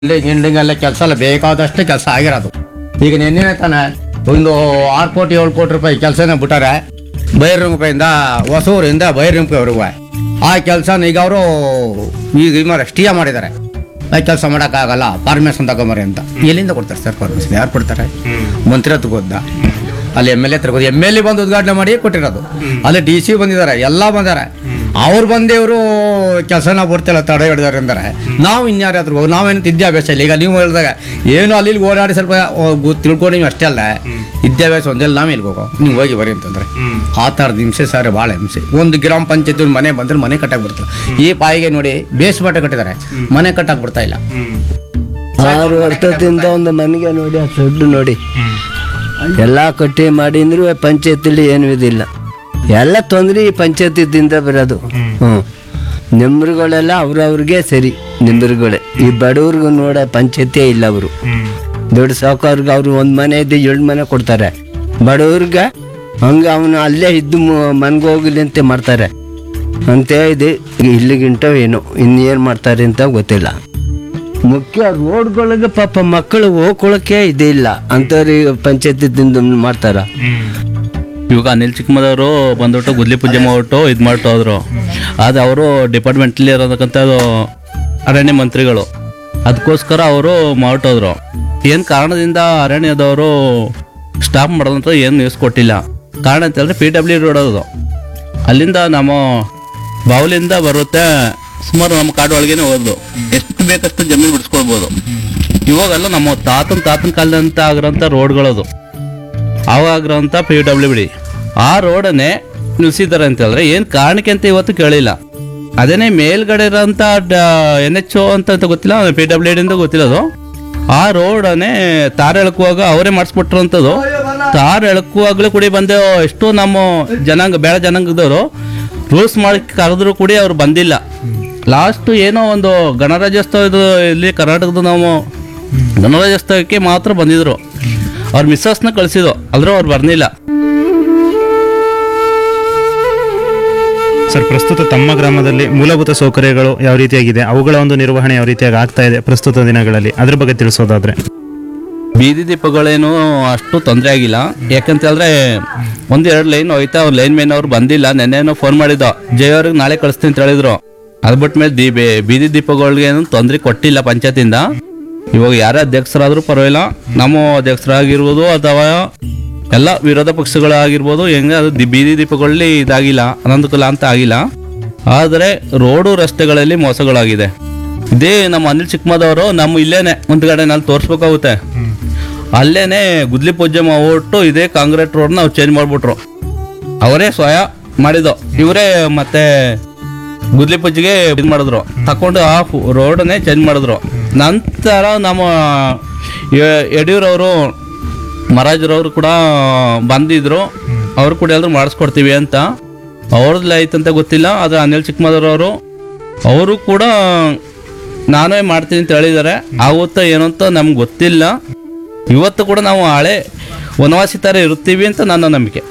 building gilding ಎಲ್ಲ ಕೆಲಸ ಎಲ್ಲ ಬೇಕಾದಷ್ಟು ಕೆಲಸ ಆಗಿರೋದು ಈಗ ನಿನ್ನೆ ತಾನೆ ಒಂದು ಆರು ಕೋಟಿ ಏಳು ಕೋಟಿ ರೂಪಾಯಿ ಕೆಲಸನ ಬಿಟ್ಟಾರೆ ಬೈರಂಗದಿಂದ ಹೊಸೂರಿಂದ ಬೈರಂಗವರೆಗೂ ಆ ಕೆಲಸನ ಈಗ ಅವರು ಈಗ ಇಮಾರ ಸ್ಟೇ ಮಾಡಿದ್ದಾರೆ ಆ ಕೆಲಸ ಮಾಡೋಕ್ಕಾಗಲ್ಲ ಪರ್ಮಿಷನ್ ತಗೊಂಬರಿ ಅಂತ ಎಲ್ಲಿಂದ ಕೊಡ್ತಾರೆ ಸರ್ ಪರ್ಮಿಷನ್ ಯಾರು ಕೊಡ್ತಾರೆ ಮಂತ್ರಿ ಹತ್ರ ಹೋದ ಅಲ್ಲಿ ಎಮ್ ಎಲ್ ಎ ಹತ್ರ ಎಮ್ ಎಲ್ ಎ ಬಂದು ಉದ್ಘಾಟನೆ ಮಾಡಿ ಕೊಟ್ಟಿರೋದು ಅಲ್ಲಿ ಡಿ ಸಿ ಬಂದಿದ್ದಾರೆ ಎಲ್ಲ ಬಂದಾರೆ ಅವ್ರು ಬಂದೇವರು ಕೆಲಸನ ಬಿಡ್ತಿಲ್ಲ ತಡೆ ಹಿಡಿದಾರೆ ಅಂತಾರೆ ನಾವು ಇನ್ಯಾರ ಹತ್ರ ಹೋಗಿ ನಾವೇನು ವಿದ್ಯಾಭ್ಯಾಸ ಇಲ್ಲ ಈಗ ನೀವು ಹೇಳಿದಾಗ ಏನು ಅಲ್ಲಿ ಇಲ್ಲಿ ಓಡಾಡಿ ಸ್ವಲ್ಪ ಓ, ಗೊ- ತಿಳ್ಕೊಂಡು ನೀವು ಅಷ್ಟೇ ಅಲ್ಲ ವಿದ್ಯಾಭ್ಯಾಸ ಒಂದೆಲ್ಲ ನಾವು ಎಲ್ಲಿ ಹೋಗೋ ನೀವು ಹೋಗಿ ಬರಿ ಅಂತಂದ್ರೆ ಆ ಥರದ ಹಿಂಸೆ ಸರ್ ಭಾಳ ಹಿಂಸೆ ಒಂದು ಗ್ರಾಮ ಪಂಚಾಯತ್ ಮನೆ ಬಂದ್ರೆ ಮನೆ ಕಟ್ಟಕ್ಕೆ ಬರ್ತದೆ ಈ ಪಾಯಿಗೆ ನೋಡಿ ಬೇಸ್ಮಠ ಕಟ್ಟಿದ್ದಾರೆ ಮನೆ ಕಟ್ಟಕ್ಕೆ ಬರ್ತಾ ಇಲ್ಲ ಆರು ವರ್ಷದಿಂದ ಒಂದು ಮನೆಗೆ ನೋಡಿ ಆ ಸೊಡ್ಡು ನೋಡಿ ಎಲ್ಲ ಕಟ್ಟಿ ಮಾಡಿ ಅಂದ್ರೂ ಪಂಚಾಯತಿಲಿ ಏನೂ ಇದಿಲ್ಲ ಎಲ್ಲ ತೊಂದರೆ ಈ ಪಂಚಾಯತಿದಿಂದ ಬರೋದು ಹ್ಞೂ ನಿಮ್ರುಗಳೆಲ್ಲ ಅವ್ರವ್ರಿಗೆ ಸರಿ ನಿಮ್ರುಗಳೇ ಈ ಬಡವ್ರಿಗೂ ನೋಡ ಪಂಚಾಯತಿಯೇ ಇಲ್ಲ ಅವರು ದೊಡ್ಡ ಸಾವುಕಾರ್ಗೆ ಅವರು ಒಂದು ಮನೆ ಇದ್ದು ಎರಡು ಮನೆ ಕೊಡ್ತಾರೆ ಬಡವ್ರಿಗೆ ಹಂಗೆ ಅವನು ಅಲ್ಲೇ ಇದ್ದು ಮನ್ಗೆ ಹೋಗಲಿ ಅಂತ ಮಾಡ್ತಾರೆ ಅಂತ ಇದೆ ಇಲ್ಲಿಗಿಂಟ ಏನು ಇನ್ನೇನು ಮಾಡ್ತಾರೆ ಅಂತ ಗೊತ್ತಿಲ್ಲ ಮುಖ್ಯ ರೋಡ್ಗಳಿಗೆ ಪಾಪ ಮಕ್ಕಳು ಹೋಗ್ಕೊಳಕ್ಕೆ ಇದೇ ಇಲ್ಲ ಅಂಥವ್ರಿಗೆ ಪಂಚಾಯತಿದಿಂದ ಮಾಡ್ತಾರ ಇವಾಗ ಅನಿಲ್ ಚಿಕ್ಕಮದವರು ಬಂದ್ಬಿಟ್ಟು ಗುದ್ಲಿ ಪೂಜೆ ಮಾಡ್ಬಿಟ್ಟು ಇದು ಮಾಡ್ತಾ ಹೋದ್ರು ಅದು ಅವರು ಡಿಪಾರ್ಟ್ಮೆಂಟಲ್ಲಿ ಇರೋದಕ್ಕಂಥದ್ದು ಅರಣ್ಯ ಮಂತ್ರಿಗಳು ಅದಕ್ಕೋಸ್ಕರ ಅವರು ಮಾಡ್ಬಿಟ್ಟೋದ್ರು ಏನು ಕಾರಣದಿಂದ ಅರಣ್ಯದವರು ಸ್ಟಾಪ್ ಮಾಡೋದಂತ ಏನು ನ್ಯೂಸ್ ಕೊಟ್ಟಿಲ್ಲ ಕಾರಣ ಅಂತಂದರೆ ಪಿ ಡಬ್ಲ್ಯೂ ರೋಡ್ ಅದು ಅಲ್ಲಿಂದ ನಮ್ಮ ಬಾವಲಿಂದ ಬರುತ್ತೆ ಸುಮಾರು ನಮ್ಮ ಕಾಡು ಒಳಗೇನೆ ಹೋದ್ರು ಎಷ್ಟು ಬೇಕಷ್ಟು ಜಮೀನು ಬಿಡಿಸ್ಕೊಳ್ಬೋದು ಇವಾಗೆಲ್ಲ ನಮ್ಮ ತಾತನ ತಾತನ ಕಾಲದಂತ ಆಗಿರೋಂಥ ರೋಡ್ಗಳದು ಅವಾಗಿರೋಂಥ ಪಿ ಡಬ್ಲ್ಯೂ ಬಿಡಿ ಆ ರೋಡನ್ನೇ ನಿಲ್ಸಿದ್ದಾರೆ ಅಂತ ಹೇಳಿದ್ರೆ ಏನು ಕಾರಣಕ್ಕೆ ಅಂತ ಇವತ್ತು ಕೇಳಿಲ್ಲ ಅದೇನೇ ಮೇಲ್ಗಡೆ ಇರೋಂಥ ಎನ್ ಎಚ್ ಒ ಅಂತ ಅಂತ ಗೊತ್ತಿಲ್ಲ ಪಿ ಡಬ್ಲ್ಯೂ ಡಿಂದ ಗೊತ್ತಿಲ್ಲ ಅದು ಆ ರೋಡನ್ನೇ ತಾರ ಎಳ್ಕುವಾಗ ಅವರೇ ಮಾಡಿಸ್ಬಿಟ್ರಂಥದ್ದು ತಾರ ಎಳ್ಕುವಾಗಲೂ ಕೂಡ ಬಂದೆ ಎಷ್ಟೋ ನಮ್ಮ ಜನಾಂಗ ಬೇಡ ಜನಾಂಗದವರು ರೂಲ್ಸ್ ಮಾಡಿ ಕರೆದ್ರು ಕೂಡ ಅವ್ರು ಬಂದಿಲ್ಲ ಲಾಸ್ಟ್ ಏನೋ ಒಂದು ಗಣರಾಜ್ಯೋತ್ಸವದ ಇಲ್ಲಿ ಕರ್ನಾಟಕದ ನಾವು ಗಣರಾಜ್ಯೋತ್ಸವಕ್ಕೆ ಮಾತ್ರ ಬಂದಿದ್ರು ಅವ್ರ ಮಿಸ್ಸಸ್ನ ಕಳಿಸಿದ್ರು ಆದ್ರೆ ಅವ್ರು ಬರ್ನಿಲ್ಲ ಸರ್ ಪ್ರಸ್ತುತ ತಮ್ಮ ಗ್ರಾಮದಲ್ಲಿ ಮೂಲಭೂತ ಸೌಕರ್ಯಗಳು ಯಾವ ರೀತಿಯಾಗಿದೆ ಅವುಗಳ ಒಂದು ನಿರ್ವಹಣೆ ಯಾವ ರೀತಿಯಾಗಿ ಆಗ್ತಾ ಇದೆ ಪ್ರಸ್ತುತ ದಿನಗಳಲ್ಲಿ ಅದ್ರ ಬಗ್ಗೆ ತಿಳಿಸೋದಾದ್ರೆ ಬೀದಿ ದೀಪಗಳೇನು ಅಷ್ಟು ತೊಂದರೆ ಆಗಿಲ್ಲ ಯಾಕಂತ ಹೇಳಿದ್ರೆ ಒಂದ್ ಎರಡು ಲೈನ್ ಹೋಯ್ತಾ ಅವ್ರು ಲೈನ್ ಮೇನ್ ಅವ್ರು ಬಂದಿಲ್ಲ ನೆನ್ನೆನೋ ಫೋನ್ ಮಾಡಿದ್ದು ಜಯ ಅವ್ರಿಗೆ ನಾಳೆ ಕಳಿಸ್ತೀನಿ ಅಂತ ಹೇಳಿದ್ರು ಅದ್ ಬಿಟ್ಟ ಮೇಲೆ ದೀ ಬೇ- ಬೀದಿ ದೀಪಗಳಿಗೆ ಏನು ತೊಂದರೆ ಕೊಟ್ಟಿಲ್ಲ ಪಂಚಾಯತಿಂದ ಇವಾಗ ಯಾರೇ ಅಧ್ಯಕ್ಷರಾದ್ರೂ ಪರವಾಗಿಲ್ಲ ನಮ್ಮ ಅಧ್ಯಕ್ಷರಾಗಿರ್ಬೋದು ಅಥವಾ ಎಲ್ಲ ವಿರೋಧ ಪಕ್ಷಗಳಾಗಿರ್ಬೋದು ಹೆಂಗೆ ಅದು ದಿ- ಬೀದಿ ದೀಪಗಳಲ್ಲಿ ಇದಾಗಿಲ್ಲ ಅನನುಕೂಲ ಅಂತ ಆಗಿಲ್ಲ ಆದರೆ ರೋಡು ರಸ್ತೆಗಳಲ್ಲಿ ಮೋಸಗಳಾಗಿದೆ ಇದೇ ನಮ್ಮ ಅನಿಲ್ ಚಿಕ್ಕಮದವರು ನಮ್ಮ ಇಲ್ಲೇನೆ ಒಂದು ಕಡೆ ನಲ್ಲಿ ತೋರಿಸ್ಬೇಕಾಗುತ್ತೆ ಅಲ್ಲೇನೆ ಗುದ್ಲಿ ಪೂಜೆ ಮಾಡ್ಬಿಟ್ಟು ಇದೇ ಕಾಂಕ್ರೀಟ್ ರೋಡ್ನ ಅವ್ರು ಚೇಂಜ್ ಮಾಡಿಬಿಟ್ರು ಅವರೇ ಸ್ವಯ ಮಾಡಿದ್ದು ಇವರೇ ಮತ್ತೆ ಗುದ್ಲಿ ಪೂಜೆಗೆ ಇದು ಮಾಡಿದ್ರು ತಕೊಂಡು ಆ ರೋಡನ್ನೇ ಚೇಂಜ್ ಮಾಡಿದ್ರು ನಂತರ ನಮ್ಮ ಯ- ಯಡಿಯೂರವರು ಮಹಾರಾಜರವರು ಕೂಡ ಬಂದಿದ್ರು ಅವರು ಕೂಡ ಎಲ್ಲರೂ ಮಾಡಿಸ್ಕೊಡ್ತೀವಿ ಅಂತ ಅವ್ರದ್ದು ಆಯ್ತಂತ ಗೊತ್ತಿಲ್ಲ ಆದರೆ ಅನಿಲ್ ಚಿಕ್ಕಮದೂರವರು ಅವರು ಕೂಡ ನಾನೇ ಮಾಡ್ತೀನಿ ಅಂತ ಹೇಳಿದ್ದಾರೆ ಆಗುತ್ತಾ ಏನೋ ಅಂತ ನಮ್ಗೆ ಗೊತ್ತಿಲ್ಲ ಇವತ್ತು ಕೂಡ ನಾವು ಹಳೆ ವನವಾಸಿ ಥರ ಇರ್ತೀವಿ ಅಂತ ನನ್ನ ನಂಬಿಕೆ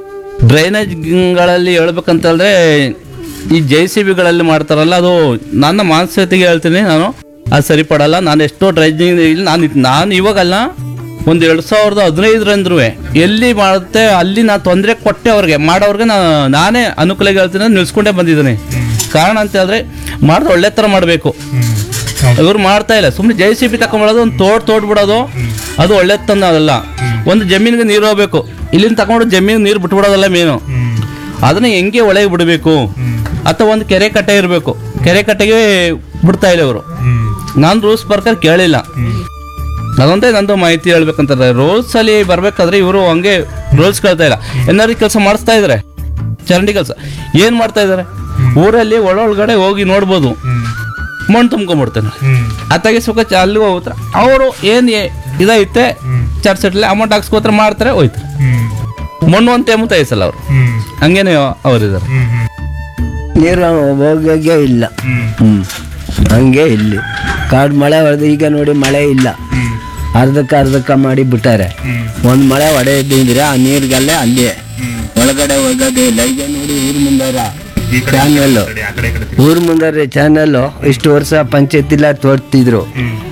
ಡ್ರೈನೇಜ್ಗಳಲ್ಲಿ ಹೇಳ್ಬೇಕಂತಂದ್ರೆ ಈ ಜೆ ಸಿ ಬಿಗಳಲ್ಲಿ ಮಾಡ್ತಾರಲ್ಲ ಅದು ನನ್ನ ಮಾನಸಿಕತೆಗೆ ಹೇಳ್ತೀನಿ ನಾನು ಅದು ಸರಿಪಡಲ್ಲ ನಾನು ಎಷ್ಟೋ ಡ್ರೈನೇಜ್ ಇಲ್ಲಿ ನಾನು ನಾನು ಇವಾಗಲ್ಲ ಒಂದು ಎರಡು ಸಾವಿರದ ಹದಿನೈದರಂದ್ರೂ ಎಲ್ಲಿ ಮಾಡುತ್ತೆ ಅಲ್ಲಿ ನಾನು ತೊಂದರೆ ಕೊಟ್ಟೆ ಅವ್ರಿಗೆ ಮಾಡೋರ್ಗೆ ನಾನು ನಾನೇ ಅನುಕೂಲ ಹೇಳ್ತೀನಿ ಅಂತ ನಿಲ್ಸ್ಕೊಂಡೇ ಬಂದಿದ್ದೀನಿ ಕಾರಣ ಅಂತ ಹೇಳಿದ್ರೆ ಮಾಡಿದ್ರೆ ಒಳ್ಳೆ ಥರ ಮಾಡಬೇಕು ಇವ್ರು ಮಾಡ್ತಾ ಇಲ್ಲ ಸುಮ್ಮನೆ ಜೆ ಸಿ ಬಿ ತಗೊಂಡ್ಬಿಡೋದು ಒಂದು ತೋಡ್ ತೋಡ್ಬಿಡೋದು ಅದು ಒಳ್ಳೆ ತಂದಲ್ಲ ಒಂದು ಜಮೀನಿಗೆ ನೀರು ಹೋಗ್ಬೇಕು ಇಲ್ಲಿಂದ ತಗೊಂಡು ಜಮೀನಿಗೆ ನೀರು ಬಿಟ್ಬಿಡೋದಲ್ಲ ಮೇನು ಅದನ್ನ ಹೆಂಗೆ ಒಳಗೆ ಬಿಡಬೇಕು ಅಥವಾ ಒಂದು ಕೆರೆ ಕಟ್ಟೆ ಇರಬೇಕು ಕೆರೆ ಕಟ್ಟೆಗೆ ಬಿಡ್ತಾ ಇಲ್ಲ ಇವರು ನಾನು ರೂಲ್ಸ್ ಪ್ರಕಾರ ಕೇಳಿಲ್ಲ ಅದೊಂದೇ ನಂದು ಮಾಹಿತಿ ಹೇಳ್ಬೇಕಂತಾರೆ ರೂಲ್ಸ್ ಅಲ್ಲಿ ಬರ್ಬೇಕಾದ್ರೆ ಇವರು ಹಂಗೆ ರೂಲ್ಸ್ ಕೇಳ್ತಾ ಇಲ್ಲ ಏನಾದ್ರು ಕೆಲಸ ಮಾಡಿಸ್ತಾ ಇದಾರೆ ಚರಂಡಿ ಕೆಲಸ ಏನ್ ಮಾಡ್ತಾ ಇದಾರೆ ಊರಲ್ಲಿ ಒಳೊಳಗಡೆ ಹೋಗಿ ನೋಡ್ಬೋದು ಮಣ್ಣು ತುಂಬ್ಕೊಂಡ್ಬಿಡ್ತಾನೆ ಅತ್ತಾಗೆ ಸುಖ ಚ- ಅಲ್ಲಿ ಹೋಗ್ತಾರೆ ಅವರು ಏನ್ ಏ- ಇದೈತೆ ಚರ್ಚ್ ಇಟ್ಲಿ ಅಮೌಂಟ್ ಹಾಕ್ಸ್ಕೋತಾರೆ ಮಾಡ್ತಾರೆ ಹೋಯ್ತಾರೆ ಮಣ್ಣು ಅಂತ ಎಂಬುತ್ತ ಐಸಲ್ಲ ಅವರು ಹಂಗೇನೆ ಅವರಿದ್ದಾರೆ ನೀರು ಹೋಗೋಗೆ ಇಲ್ಲ ಹ್ಞೂ ಹಂಗೆ ಇಲ್ಲಿ ಕಾಡು ಮಳೆ ಹೊಡೆದು ಈಗ ನೋಡಿ ಮಳೆ ಇಲ್ಲ ಅರ್ಧಕ್ಕೆ ಅರ್ಧಕ್ಕೆ ಮಾಡಿ ಬಿಟ್ಟಾರೆ ಒಂದು ಮಳೆ ಹೊಡೆದಿದ್ರೆ ಆ ನೀರಿಗೆಲ್ಲ ಅಲ್ಲೇ ಒಳಗಡೆ ಹೋಗೋದೇ ಇಲ್ಲ ಈಗ ನೋಡಿ ಊರು ಮುಂದಾರ ಚಾನಲ್ಲು ಊರು ಮುಂದಾರೆ ಚಾನಲ್ಲು ಇಷ್ಟು ವರ್ಷ ಪಂಚಾಯತಿಲ್ಲ ತೋರ್ತಿದ್ರು